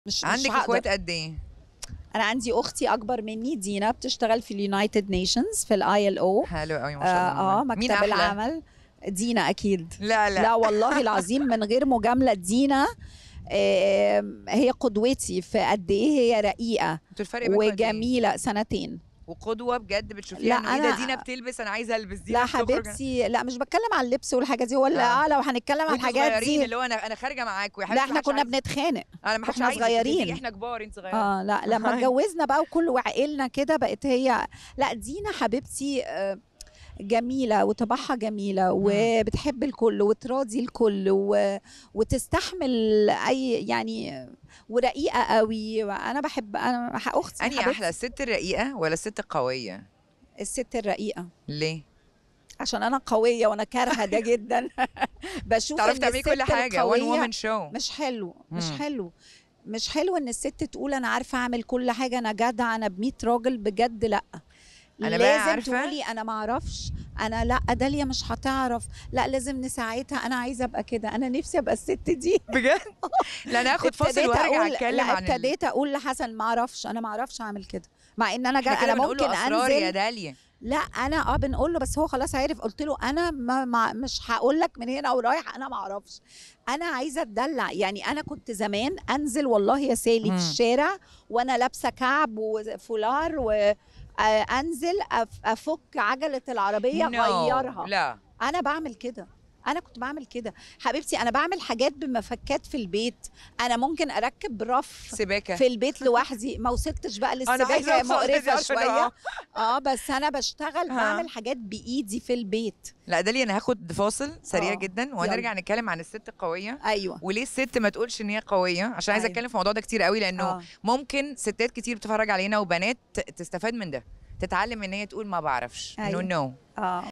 مش عندك مش هقدر. اخوات قد ايه انا عندي اختي اكبر مني دينا بتشتغل في اليونايتد نيشنز في الاي ال او حلو قوي ما شاء الله اه مين مكتب أحلى؟ العمل دينا اكيد لا لا, لا والله العظيم من غير مجامله دينا آم، هي قدوتي في قد ايه هي رقيقه انتوا الفرق بينكم قد إيه؟ وجميله سنتين وقدوه بجد بتشوفيها لا، انه ايه ده أنا- دينا بتلبس انا عايزه البس دينا لا بتخرج. حبيبتي لا مش بتكلم عن اللبس والحاجات دي ولا آه. اه لو هنتكلم عن وانتوا الحاجات صغيرين دي اللي هو انا انا خارجه معاكم يا لا حبيبتي احنا محدش كنا عايز- بنتخانق انا ما حدش واحنا عايزك، صغيرين. تيجي احنا كبار انت صغيره اه لا لما هاي. اتجوزنا بقى وكل وعقلنا كده بقت هي لا دينا حبيبتي آه، جميلة وطباعها جميلة وبتحب الكل وتراضي الكل و... وتستحمل أي يعني ورقيقة قوي وأنا بحب أنا ح- أختي اني حبيبتي احلى الست الرقيقه ولا الست القويه الست الرقيقة ليه عشان أنا قوية وأنا كارهة ده جدا بشوف تعرفي إن تعملي الست كل حاجه وان القوية وومن شو مش حلو مش مم. حلو مش حلو ان الست تقول انا عارفه اعمل كل حاجه انا جدعه انا ب 100 راجل بجد لا أنا بقى لازم عارفة- تقولي انا ما اعرفش انا لا داليا مش هتعرف لا لازم نساعدها انا عايزه ابقى كده انا نفسي ابقى الست دي بجد لا انا هاخد فاصل ابتديت وارجع أقول- اتكلم لا عن ال- ابتديت اقول لحسن ما اعرفش انا ما اعرفش اعمل كده مع ان انا جا احنا كده انا بنقول له ممكن اسرار يا انزل داليا لا انا اه بنقول له بس هو خلاص عارف قلت له انا ما ما مش هقول لك من هنا ورايح انا ما اعرفش انا عايزه اتدلع يعني انا كنت زمان انزل والله يا سالي مم. في الشارع وانا لابسه كعب وفولار وانزل افك عجله العربيه No. اغيرها لا انا بعمل كده انا كنت بعمل كده حبيبتي انا بعمل حاجات بمفكات في البيت انا ممكن اركب رف سباكه في البيت لوحدي ما وصلتش بقى عايزة للسباكه أوصل لدي مقرفه عشان شويه أه. اه بس انا بشتغل ها. بعمل حاجات بايدي في البيت لا داليا انا هاخد فاصل سريع آه. جدا وهنرجع نتكلم عن الست القويه ايوه وليه الست ما تقولش ان هي قويه عشان عايزه أيوة. اتكلم في الموضوع ده كتير قوي لانه آه. ممكن ستات كتير بتتفرج علينا وبنات ت- تستفاد من ده تتعلم ان هي تقول ما بعرفش انه أيوة. نو اه